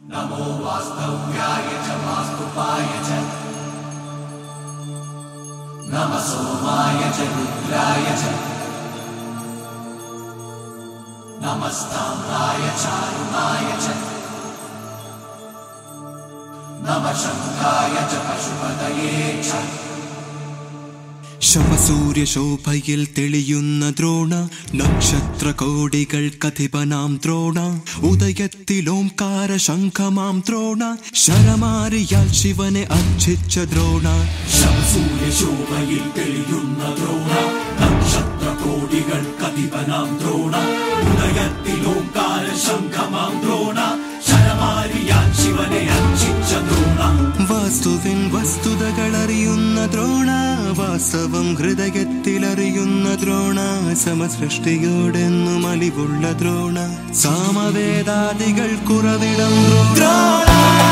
नमो वास्तव्याय च वास्तुपाय च नमः सोमाय च रुद्राय च नमस्ताम्राय चारुणाय च नमः शङ्खाय च पशुपतये च ശവസൂര്യശോഭയിൽ തെളിയുന്ന ദ്രോണ നക്ഷത്ര കോടികൾ കഥിപനാം ദ്രോണ ഉദയത്തിലോംകാര ശംഖമാം ദ്രോണ ശരമാരിയാൽ ശിവനെ അർച്ചിച്ച ദ്രോണ ശംസൂര്യശോഭയിൽ തെളിയുന്ന ദ്രോണ നക്ഷത്ര കോടികൾ കതിപനാം ദ്രോണ ഉദയത്തിലോങ്കാര ശംഖമാം ദ്രോണ ശരമാരിയാൻ ശിവനെ അർച്ചിച്ച ദ്രോണ വാസ്തുവിൻ വസ്തുതകൾ അറിയുന്ന ദ്രോണ വാസ്തവം ഹൃദയത്തിലറിയുന്ന ദ്രോണ സമസൃഷ്ടിയോടെന്നും അലിവുള്ള ദ്രോണ സാമവേദാദികൾ കുറവിടം ദ്രോണ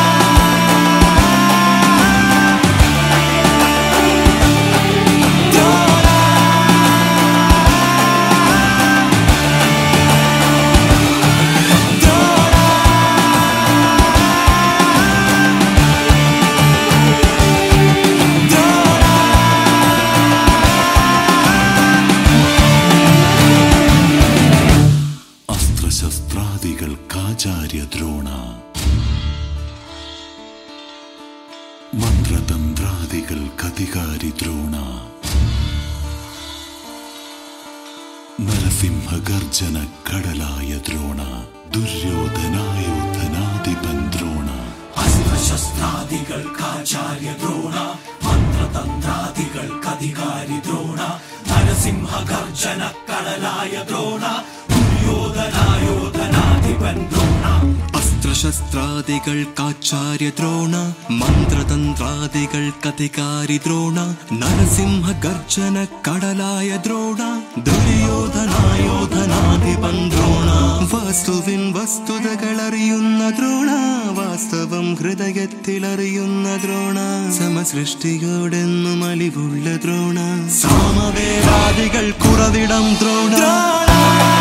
അസ്ത്രശസ്ത്രാദികൾക്കാചാര്യ ദ്രോണ മന്ത്രതന്ത്രാദികൾക്കധികാരി ദ്രോണ നരസിംഹഗർജന കടലായ ദ്രോണ ദുര്യോധനായോധനാധിപൻ ദ്രോണ അസ്ത്രശസ്ത്രാദികൾക്കാചാര്യ ദ്രോണ മന്ത്രതന്ത്രാദികൾക്കധികാരി ദ്രോണ നരസിംഹ ഗർജന കടലായ ദ്രോണ ദുര്യോധനായോധനാധിപൻ ദ്രോണ അസ്ത്രശസ്ത്രാദികൾക്കാചാര്യ ദ്രോണ മന്ത്രതന്ത്രാദികൾക്കധികാരി ദ്രോണ നരസിംഹ ഗർജന കടലായ ദ്രോണ ദുര്യോധനായോധനാധിപൻ ദ്രോണ വസ്തുവിൻ വസ്തുതകൾ അറിയുന്ന ദ്രോണ വാസ്തവം ഹൃദയത്തിലറിയുന്ന ദ്രോണ സമസൃഷ്ടിയോടെന്നും അലിവുള്ള ദ്രോണ സാമവേദാദികൾ കുറവിടം ദ്രോണ